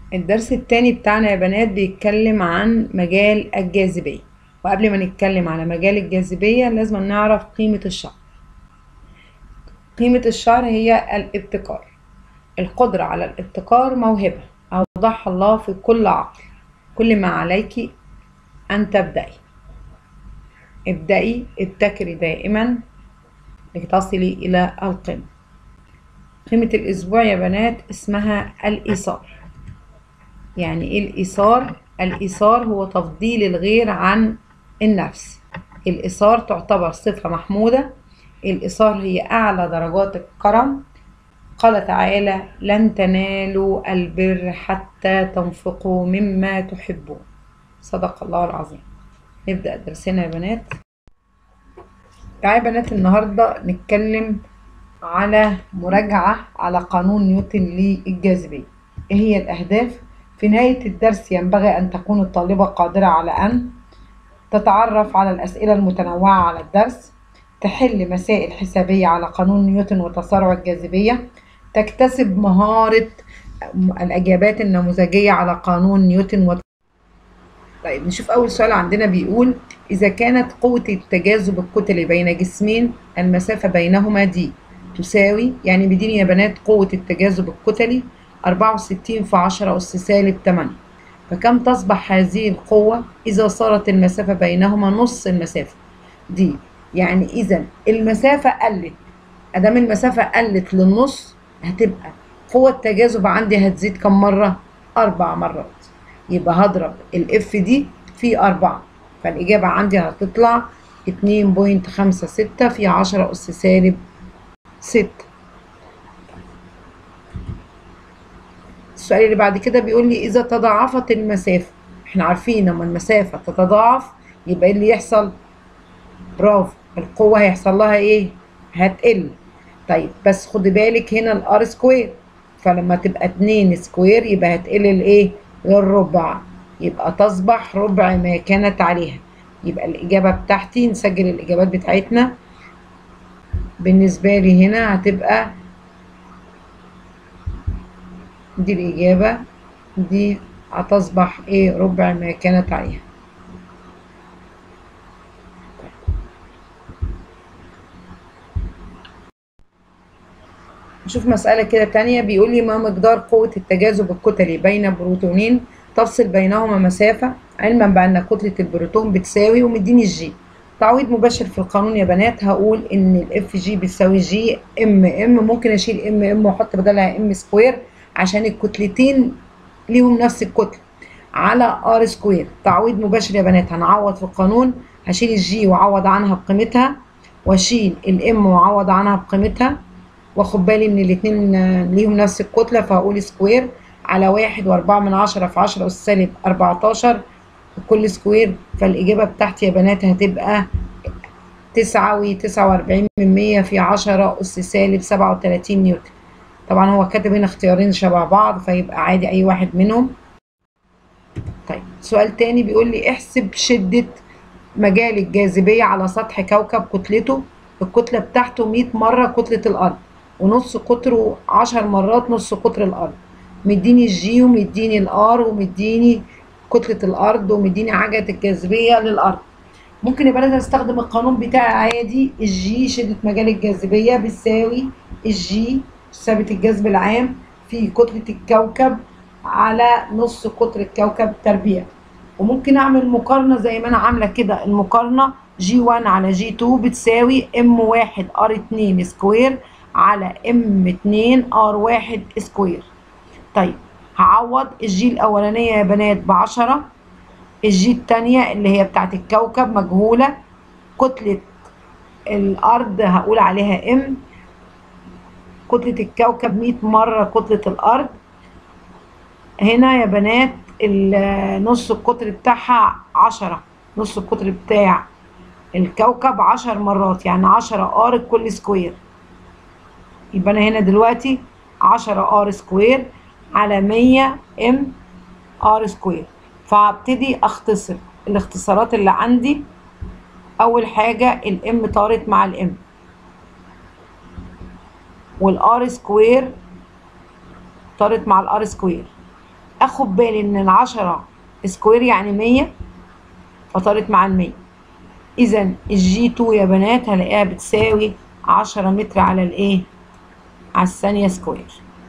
الدرس التاني بتاعنا يا بنات بيتكلم عن مجال الجاذبية وقبل ما نتكلم على مجال الجاذبية لازم نعرف قيمة الشعر قيمة الشعر هي الابتكار القدرة على الابتكار موهبة أوضحها الله في كل عقل كل ما عليك أن تبدأي ابدأي ابتكري دائما لتصلي إلى القمة قيمة الأسبوع يا بنات اسمها الإيثار يعني ايه الإيثار؟ الإيثار هو تفضيل الغير عن النفس الإيثار تعتبر صفة محمودة الإيثار هي أعلى درجات الكرم قال تعالى لن تنالوا البر حتى تنفقوا مما تحبون صدق الله العظيم نبدأ درسنا يا بنات تعالوا يا بنات النهاردة نتكلم على مراجعة على قانون نيوتن للجاذبية ايه هي الأهداف في نهاية الدرس ينبغي أن تكون الطالبة قادرة على أن تتعرف على الأسئلة المتنوعة على الدرس تحل مسائل حسابية على قانون نيوتن وتسارع الجاذبية تكتسب مهارة الإجابات النموذجية على قانون نيوتن و... طيب نشوف أول سؤال عندنا بيقول إذا كانت قوة التجاذب الكتلي بين جسمين المسافة بينهما دي تساوي يعني بدين يا بنات قوة التجاذب الكتلي 64 في 10 أس سالب 8 فكم تصبح هذه القوة إذا صارت المسافة بينهما نص المسافة دي يعني إذا المسافة قلت أدام المسافة قلت للنص هتبقى قوة التجاذب عندي هتزيد كم مرة؟ أربع مرات يبقى هضرب الإف دي في أربعة فالإجابة عندي هتطلع 2.56 في 10 أس سالب 6 السؤال اللي بعد كده بيقول لي إذا تضاعفت المسافة احنا عارفين لما المسافة تتضاعف يبقى ايه اللي يحصل برافو القوة هيحصل لها ايه هتقل طيب بس خدي بالك هنا الار سكوير فلما تبقى 2 سكوير يبقى هتقل الايه للربع يبقى تصبح ربع ما كانت عليها يبقى الإجابة بتاعتي نسجل الإجابات بتاعتنا بالنسبة لي هنا هتبقى دي الإجابة دي هتصبح إيه ربع ما كانت عليها نشوف مسألة كده تانية بيقول لي ما مقدار قوة التجاذب الكتلي بين بروتونين تفصل بينهما مسافة علما بأن كتلة البروتون بتساوي ومديني الجي تعويض مباشر في القانون يا بنات هقول ان الاف جي بتساوي جي ام ام ممكن اشيل ام ام واحط بدلها ام سكوير عشان الكتلتين ليهم نفس الكتلة على ار سكوير تعويض مباشر يا بنات هنعوض في القانون هشيل الجي واعوض عنها بقيمتها واشيل الام واعوض عنها بقيمتها واخد بالي من الاتنين ليهم نفس الكتلة فهقول سكوير على واحد واربعة من عشرة في عشرة أس سالب أربعتاشر كل سكوير فالإجابة بتاعتي يا بنات هتبقى تسعة وتسعة وأربعين من مية في عشرة أس سالب سبعة وتلاتين نيوتن طبعا هو كاتب هنا اختيارين شبه بعض فيبقى عادي أي واحد منهم طيب سؤال تاني بيقول لي احسب شدة مجال الجاذبية على سطح كوكب كتلته الكتلة بتاعته 100 مرة كتلة الأرض ونص قطره 10 مرات نص قطر الأرض مديني الجي ومديني الار ومديني كتلة الأرض ومديني عجلة الجاذبية للأرض ممكن يبقى أنا أستخدم القانون بتاعي عادي الجي شدة مجال الجاذبية بتساوي الجي ثابت الجذب العام في كتلة الكوكب على نص قطر الكوكب تربيع وممكن أعمل مقارنة زي ما أنا عاملة كده المقارنة جي 1 على جي 2 بتساوي ام 1 ار 2 سكوير على ام 2 ار 1 سكوير طيب هعوض الجي الأولانية يا بنات بعشرة الجي التانية اللي هي بتاعت الكوكب مجهولة كتلة الأرض هقول عليها ام كتلة الكوكب مية مرة كتلة الأرض هنا يا بنات نص القطر بتاعها عشرة نص القطر بتاع الكوكب عشر مرات يعني عشرة ار كل سكوير يبقى أنا هنا دلوقتي عشرة ار سكوير على مية ام ار سكوير فهبتدي اختصر الاختصارات اللي عندي اول حاجة الام طارت مع الام والار سكوير طارت مع الار سكوير اخد بالي ان العشرة سكوير يعني مية فطارت مع المية اذا الجي 2 يا بنات هلاقيها بتساوي عشرة متر على الايه على الثانية سكوير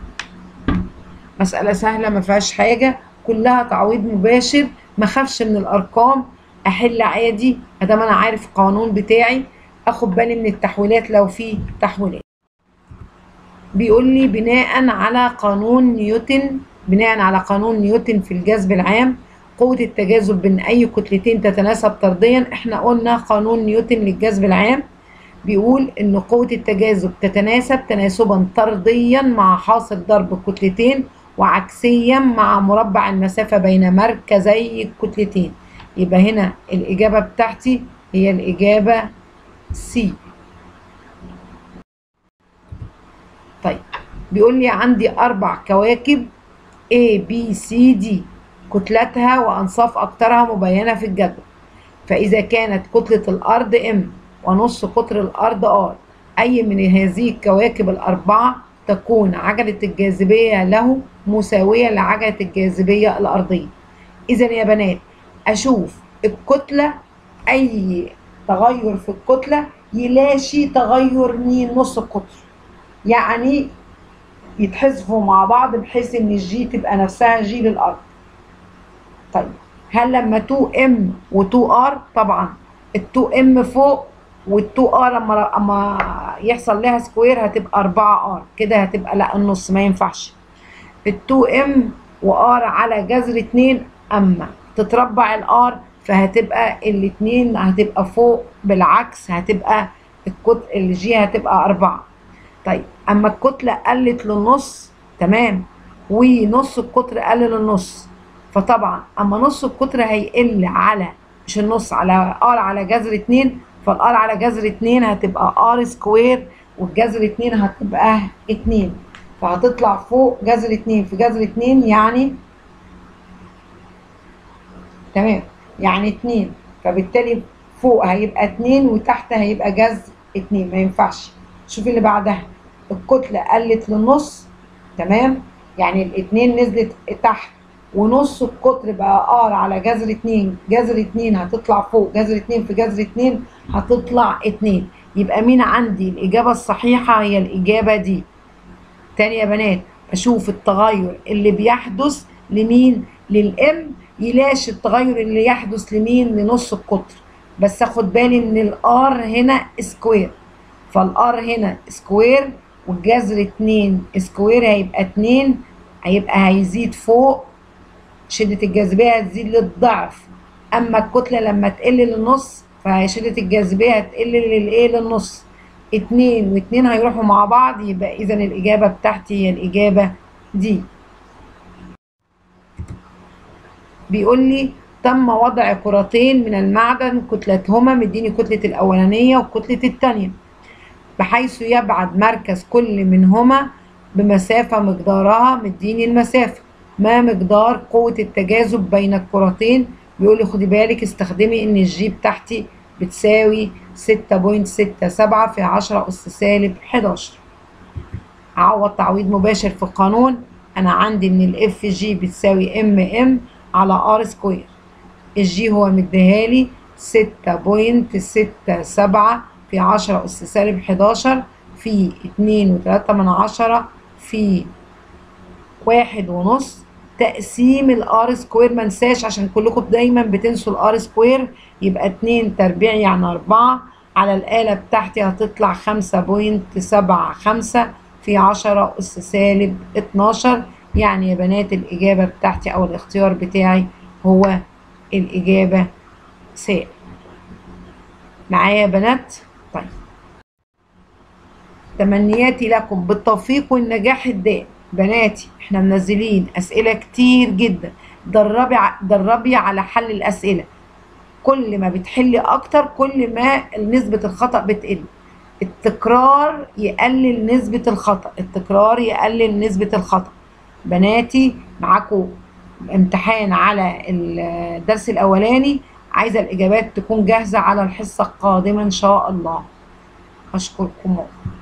مسألة سهلة ما فيهاش حاجة كلها تعويض مباشر ما خافش من الارقام احل عادي ادام انا عارف القانون بتاعي اخد بالي من التحويلات لو في تحويلات بيقول لي بناء على قانون نيوتن بناء على قانون نيوتن في الجذب العام قوة التجاذب بين أي كتلتين تتناسب طرديا احنا قلنا قانون نيوتن للجذب العام بيقول إن قوة التجاذب تتناسب تناسبا طرديا مع حاصل ضرب الكتلتين وعكسيا مع مربع المسافة بين مركزي الكتلتين يبقى هنا الإجابة بتاعتي هي الإجابة سي طيب بيقول لي عندي أربع كواكب A B C D كتلتها وأنصاف أقطارها مبينة في الجدول فإذا كانت كتلة الأرض M ونص قطر الأرض R أي من هذه الكواكب الأربعة تكون عجلة الجاذبية له مساوية لعجلة الجاذبية الأرضية إذا يا بنات أشوف الكتلة أي تغير في الكتلة يلاشي تغير مين نص القطر يعني يتحذفوا مع بعض بحيث ان الجي تبقى نفسها جي للارض طيب هل لما 2 ام و2 ار طبعا ال2 ام فوق وال2 ار اما اما يحصل لها سكوير هتبقى 4 ار كده هتبقى لا النص ما ينفعش ال2 ام وار على جذر 2 اما تتربع الار فهتبقى الاتنين هتبقى فوق بالعكس هتبقى الكتل الجي هتبقى أربعة طيب أما الكتلة قلت للنص تمام ونص القطر قل للنص فطبعا أما نص القطر هيقل على مش النص على ار على جذر اتنين فالار على جذر اتنين هتبقى ار سكوير والجذر اتنين هتبقى اتنين فهتطلع فوق جذر اتنين في جذر اتنين يعني تمام يعني اتنين فبالتالي فوق هيبقى اتنين وتحت هيبقى جذر اتنين ما ينفعش شوف اللي بعدها الكتلة قلت للنص تمام يعني الاتنين نزلت تحت ونص القطر بقى ار على جذر اتنين جذر اتنين هتطلع فوق جذر اتنين في جذر اتنين هتطلع اتنين يبقى مين عندي الإجابة الصحيحة هي الإجابة دي تاني يا بنات أشوف التغير اللي بيحدث لمين للإم يلاشي التغير اللي يحدث لمين لنص القطر بس اخد بالي ان الار هنا سكوير فالار هنا سكوير والجذر اتنين سكوير هيبقى اتنين هيبقى هيزيد فوق شدة الجاذبية هتزيد للضعف اما الكتلة لما تقل للنص فشدة الجاذبية هتقل للايه للنص اتنين واتنين هيروحوا مع بعض يبقى اذا الاجابة بتاعتي هي الاجابة دي بيقول لي تم وضع كرتين من المعدن كتلتهما مديني كتلة الأولانية وكتلة التانية بحيث يبعد مركز كل منهما بمسافة مقدارها مديني المسافة ما مقدار قوة التجاذب بين الكرتين بيقول لي خدي بالك استخدمي ان الجي بتاعتي بتساوي 6.67 في 10 أس سالب 11 أعوض تعويض مباشر في القانون أنا عندي إن الإف جي بتساوي إم إم على ار سكوير الجي هو مديهالي ستة بوينت ستة سبعة في عشرة أس سالب حداشر في اتنين وتلاتة من عشرة في واحد ونص تقسيم الار سكوير منساش عشان كلكم دايما بتنسوا الار سكوير يبقى اتنين تربيع يعني أربعة على الآلة بتاعتي هتطلع خمسة بوينت سبعة خمسة في عشرة أس سالب اتناشر يعني يا بنات الإجابة بتاعتي أو الاختيار بتاعي هو الإجابة س معايا يا بنات طيب تمنياتي لكم بالتوفيق والنجاح الدائم بناتي احنا منزلين أسئلة كتير جدا دربي دربي على حل الأسئلة كل ما بتحلي أكتر كل ما نسبة الخطأ بتقل التكرار يقلل نسبة الخطأ التكرار يقلل نسبة الخطأ بناتي معاكم امتحان على الدرس الاولاني عايزه الاجابات تكون جاهزه على الحصه القادمه ان شاء الله اشكركم